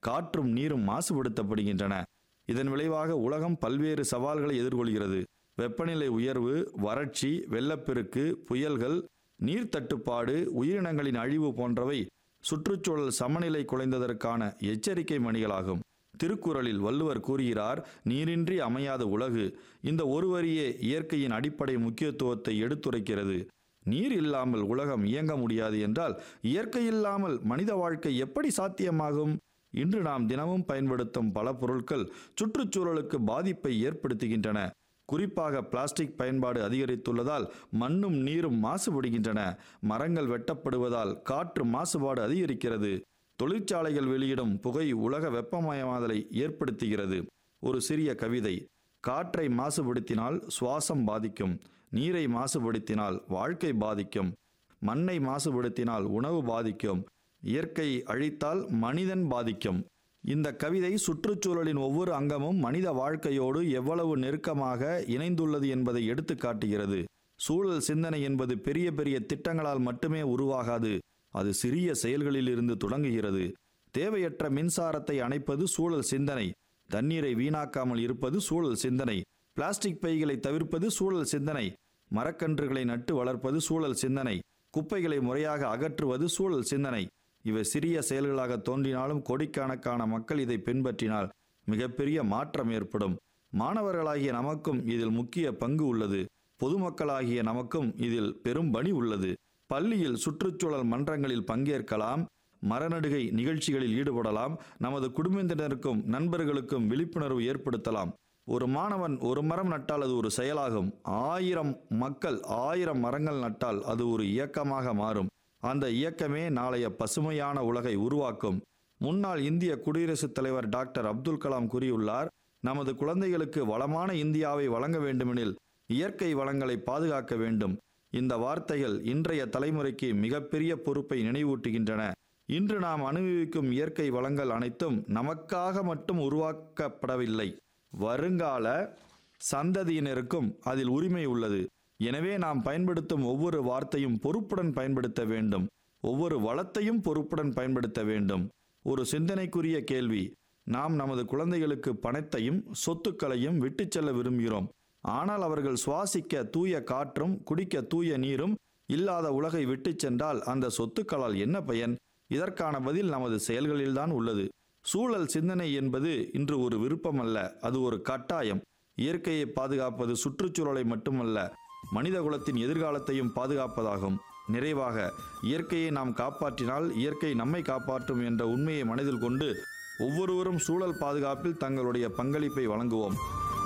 காற்றும் நீரும் மாசுபடுத்தப்படுகின்றன இதன் விளைவாக உலகம் பல்வேறு சவால்களை எதிர்கொள்கிறது வெப்பநிலை உயர்வு வறட்சி வெள்ளப்பெருக்கு புயல்கள் நீர் தட்டுப்பாடு உயிரினங்களின் அழிவு போன்றவை சுற்றுச்சூழல் சமநிலை குலைந்ததற்கான எச்சரிக்கை மணிகளாகும் திருக்குறளில் வள்ளுவர் கூறுகிறார் நீரின்றி அமையாத உலகு இந்த ஒரு வரியே இயற்கையின் அடிப்படை முக்கியத்துவத்தை எடுத்துரைக்கிறது நீர் இல்லாமல் உலகம் இயங்க முடியாது என்றால் இயற்கை இல்லாமல் மனித வாழ்க்கை எப்படி சாத்தியமாகும் இன்று நாம் தினமும் பயன்படுத்தும் பல பொருட்கள் சுற்றுச்சூழலுக்கு பாதிப்பை ஏற்படுத்துகின்றன குறிப்பாக பிளாஸ்டிக் பயன்பாடு அதிகரித்துள்ளதால் மண்ணும் நீரும் மாசுபடுகின்றன மரங்கள் வெட்டப்படுவதால் காற்று மாசுபாடு அதிகரிக்கிறது தொழிற்சாலைகள் வெளியிடும் புகை உலக வெப்பமயமாதலை ஏற்படுத்துகிறது ஒரு சிறிய கவிதை காற்றை மாசுபடுத்தினால் சுவாசம் பாதிக்கும் நீரை மாசுபடுத்தினால் வாழ்க்கை பாதிக்கும் மண்ணை மாசுபடுத்தினால் உணவு பாதிக்கும் இயற்கை அழித்தால் மனிதன் பாதிக்கும் இந்த கவிதை சுற்றுச்சூழலின் ஒவ்வொரு அங்கமும் மனித வாழ்க்கையோடு எவ்வளவு நெருக்கமாக இணைந்துள்ளது என்பதை எடுத்து காட்டுகிறது சூழல் சிந்தனை என்பது பெரிய பெரிய திட்டங்களால் மட்டுமே உருவாகாது அது சிறிய செயல்களில் இருந்து தொடங்குகிறது தேவையற்ற மின்சாரத்தை அணைப்பது சூழல் சிந்தனை தண்ணீரை வீணாக்காமல் இருப்பது சூழல் சிந்தனை பிளாஸ்டிக் பைகளை தவிர்ப்பது சூழல் சிந்தனை மரக்கன்றுகளை நட்டு வளர்ப்பது சூழல் சிந்தனை குப்பைகளை முறையாக அகற்றுவது சூழல் சிந்தனை இவை சிறிய செயல்களாக தோன்றினாலும் கோடிக்கணக்கான மக்கள் இதை பின்பற்றினால் மிகப்பெரிய மாற்றம் ஏற்படும் மாணவர்களாகிய நமக்கும் இதில் முக்கிய பங்கு உள்ளது பொதுமக்களாகிய நமக்கும் இதில் பெரும் பணி உள்ளது பள்ளியில் சுற்றுச்சூழல் மன்றங்களில் பங்கேற்கலாம் மரநடுகை நிகழ்ச்சிகளில் ஈடுபடலாம் நமது குடும்பத்தினருக்கும் நண்பர்களுக்கும் விழிப்புணர்வு ஏற்படுத்தலாம் ஒரு மாணவன் ஒரு மரம் நட்டால் அது ஒரு செயலாகும் ஆயிரம் மக்கள் ஆயிரம் மரங்கள் நட்டால் அது ஒரு இயக்கமாக மாறும் அந்த இயக்கமே நாளைய பசுமையான உலகை உருவாக்கும் முன்னாள் இந்திய குடியரசுத் தலைவர் டாக்டர் அப்துல் கலாம் கூறியுள்ளார் நமது குழந்தைகளுக்கு வளமான இந்தியாவை வழங்க வேண்டுமெனில் இயற்கை வளங்களை பாதுகாக்க வேண்டும் இந்த வார்த்தைகள் இன்றைய தலைமுறைக்கு மிகப்பெரிய பொறுப்பை நினைவூட்டுகின்றன இன்று நாம் அனுபவிக்கும் இயற்கை வளங்கள் அனைத்தும் நமக்காக மட்டும் உருவாக்கப்படவில்லை வருங்கால சந்ததியினருக்கும் அதில் உரிமை உள்ளது எனவே நாம் பயன்படுத்தும் ஒவ்வொரு வார்த்தையும் பொறுப்புடன் பயன்படுத்த வேண்டும் ஒவ்வொரு வளத்தையும் பொறுப்புடன் பயன்படுத்த வேண்டும் ஒரு சிந்தனைக்குரிய கேள்வி நாம் நமது குழந்தைகளுக்கு பணத்தையும் சொத்துக்களையும் விட்டுச் செல்ல விரும்புகிறோம் ஆனால் அவர்கள் சுவாசிக்க தூய காற்றும் குடிக்க தூய நீரும் இல்லாத உலகை விட்டுச் சென்றால் அந்த சொத்துக்களால் என்ன பயன் இதற்கான பதில் நமது செயல்களில்தான் உள்ளது சூழல் சிந்தனை என்பது இன்று ஒரு விருப்பம் அல்ல அது ஒரு கட்டாயம் இயற்கையை பாதுகாப்பது சுற்றுச்சூழலை மட்டுமல்ல மனித குலத்தின் எதிர்காலத்தையும் பாதுகாப்பதாகும் நிறைவாக இயற்கையை நாம் காப்பாற்றினால் இயற்கை நம்மை காப்பாற்றும் என்ற உண்மையை மனதில் கொண்டு ஒவ்வொருவரும் சூழல் பாதுகாப்பில் தங்களுடைய பங்களிப்பை வழங்குவோம்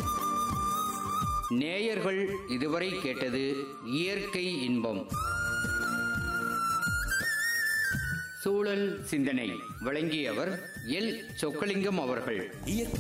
நேயர்கள் இதுவரை கேட்டது இயற்கை இன்பம் சூழல் சிந்தனை வழங்கியவர் எல் சொக்கலிங்கம் அவர்கள்